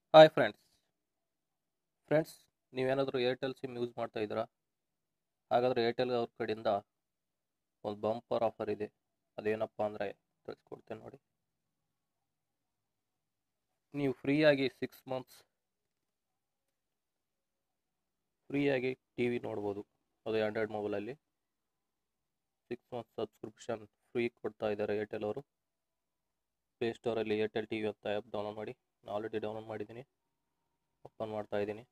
hi friends friends ನೀವೇನಾದರೂ Airtel SIM use ಮಾಡ್ತಾ ಇದ್ದೀರಾ ಹಾಗಾದರೆ ಏರ್ಟೆಲ್ ಅವ್ರ ಕಡೆಯಿಂದ ಒಂದು ಬಂಪರ್ ಆಫರ್ ಇದೆ ಅದೇನಪ್ಪ ಅಂದರೆ ತಿಳಿಸ್ಕೊಡ್ತೇನೆ ನೋಡಿ ನೀವು ಫ್ರೀಯಾಗಿ ಸಿಕ್ಸ್ ಮಂತ್ಸ್ ಫ್ರೀಯಾಗಿ ಟಿ ವಿ ನೋಡ್ಬೋದು ಅದು ಆ್ಯಂಡ್ರಾಯ್ಡ್ ಮೊಬೈಲಲ್ಲಿ ಸಿಕ್ಸ್ ಮಂತ್ಸ್ ಸಬ್ಸ್ಕ್ರಿಪ್ಷನ್ ಫ್ರೀ ಕೊಡ್ತಾ ಇದ್ದಾರೆ ಏರ್ಟೆಲ್ ಅವರು ಪ್ಲೇಸ್ಟೋರಲ್ಲಿ ಏರ್ಟೆಲ್ ಟಿ ವಿ ಅಂತ ಆ್ಯಪ್ ಡೌನ್ಲೋಡ್ ಮಾಡಿ ನಾನು ಆಲ್ರೆಡಿ ಡೌನ್ಲೋಡ್ ಮಾಡಿದ್ದೀನಿ ಓಪನ್ ಮಾಡ್ತಾ ಇದ್ದೀನಿ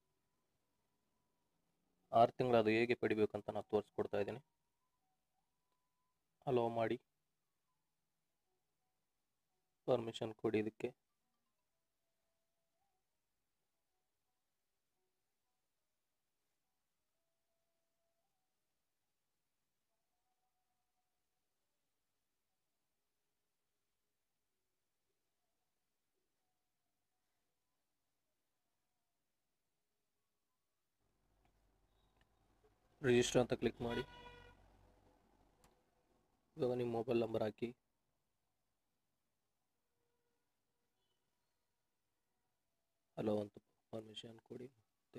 ಆರು ತಿಂಗಳು ಅದು ಹೇಗೆ ಪಡಿಬೇಕಂತ ನಾನು ತೋರಿಸ್ಕೊಡ್ತಾ ಇದ್ದೀನಿ ಅಲೋ ಮಾಡಿ ಪರ್ಮಿಷನ್ ಕೊಡಿ ಇದಕ್ಕೆ ರಿಜಿಸ್ಟರ್ ಅಂತ ಕ್ಲಿಕ್ ಮಾಡಿ ಇವಾಗ ನಿಮ್ಮ ಮೊಬೈಲ್ ನಂಬರ್ ಹಾಕಿ ಹಲೋ ಅಂತ ಪರ್ಮಿಷನ್ ಕೊಡಿ ಮತ್ತೆ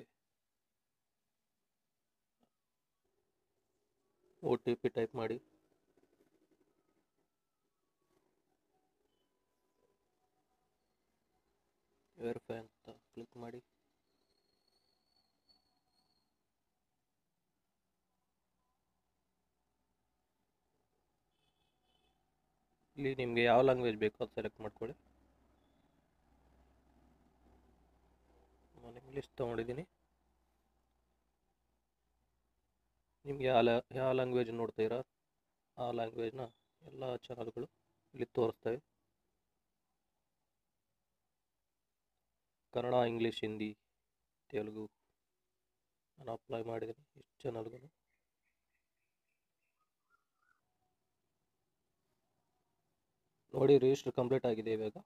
ಒ ಟಿ ಪಿ ಟೈಪ್ ಮಾಡಿ ವೆರಿಫೈ ಅಂತ ಕ್ಲಿಕ್ ಮಾಡಿ ಇಲ್ಲಿ ನಿಮಗೆ ಯಾವ ಲ್ಯಾಂಗ್ವೇಜ್ ಬೇಕೋ ಅದು ಸೆಲೆಕ್ಟ್ ಮಾಡ್ಕೊಳ್ಳಿ ನಾನು ಇಂಗ್ಲೀಷ್ ತೊಗೊಂಡಿದ್ದೀನಿ ನಿಮಗೆ ಯಾವ ಲ್ಯಾ ಯಾವ ಲ್ಯಾಂಗ್ವೇಜ್ ನೋಡ್ತೀರಾ ಆ ಲ್ಯಾಂಗ್ವೇಜ್ನ ಎಲ್ಲ ಚಾನಲ್ಗಳು ಇಲ್ಲಿ ತೋರಿಸ್ತವೆ ಕನ್ನಡ ಇಂಗ್ಲೀಷ್ ಹಿಂದಿ ತೆಲುಗು ನಾನು ಅಪ್ಲೈ ಮಾಡಿದ್ದೀನಿ ಇಷ್ಟು ಚಾನಲ್ಗಳು ನೋಡಿ ರಿಜಿಸ್ಟರ್ ಕಂಪ್ಲೀಟ್ ಆಗಿದೆ ಇವಾಗ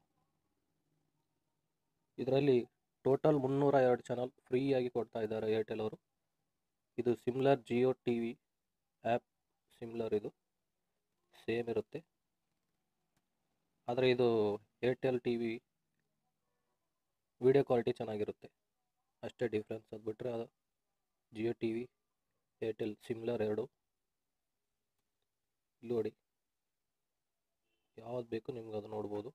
ಇದರಲ್ಲಿ ಟೋಟಲ್ ಮುನ್ನೂರ ಎರಡು ಚಾನಲ್ ಫ್ರೀಯಾಗಿ ಕೊಡ್ತಾ ಇದ್ದಾರೆ ಏರ್ಟೆಲ್ ಅವರು ಇದು similar Jio T V app similar ಇದು ಸೇಮ್ ಇರುತ್ತೆ ಆದರೆ ಇದು Airtel T V video quality ಚೆನ್ನಾಗಿರುತ್ತೆ ಅಷ್ಟೇ ಡಿಫ್ರೆನ್ಸ್ ಅದು ಬಿಟ್ಟರೆ ಅದು Jio T V Airtel similar ಎರಡು ಇಲ್ಲಿ ನೋಡಿ ಯಾವ್ದು ಬೇಕು ನಿಮ್ಗೆ ಅದು ನೋಡ್ಬೋದು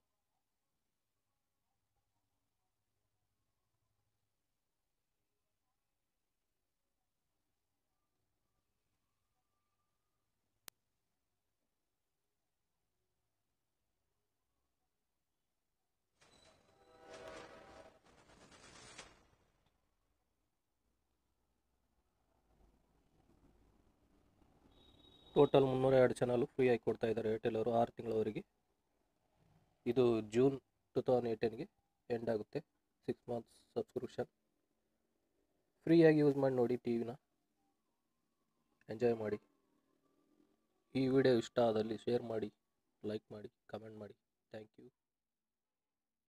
ಟೋಟಲ್ ಮುನ್ನೂರ ಎರಡು ಚಾನಲು ಫ್ರೀಯಾಗಿ ಕೊಡ್ತಾ ಇದ್ದಾರೆ ಏರ್ಟೆಲ್ ಅವರು ಆರು ತಿಂಗಳವರೆಗೆ ಇದು ಜೂನ್ ಟು ತೌಸಂಡ್ ಏಯ್ಟೀನ್ಗೆ ಎಂಡ್ ಆಗುತ್ತೆ ಸಿಕ್ಸ್ ಮಂತ್ಸ್ ಸಬ್ಸ್ಕ್ರಿಪ್ಷನ್ ಫ್ರೀಯಾಗಿ ಯೂಸ್ ಮಾಡಿ ನೋಡಿ ಟಿ ವಿನ ಎಂಜಾಯ್ ಮಾಡಿ ಈ ವಿಡಿಯೋ ಇಷ್ಟ ಆದಲ್ಲಿ ಶೇರ್ ಮಾಡಿ ಲೈಕ್ ಮಾಡಿ ಕಮೆಂಟ್ ಮಾಡಿ ಥ್ಯಾಂಕ್ ಯು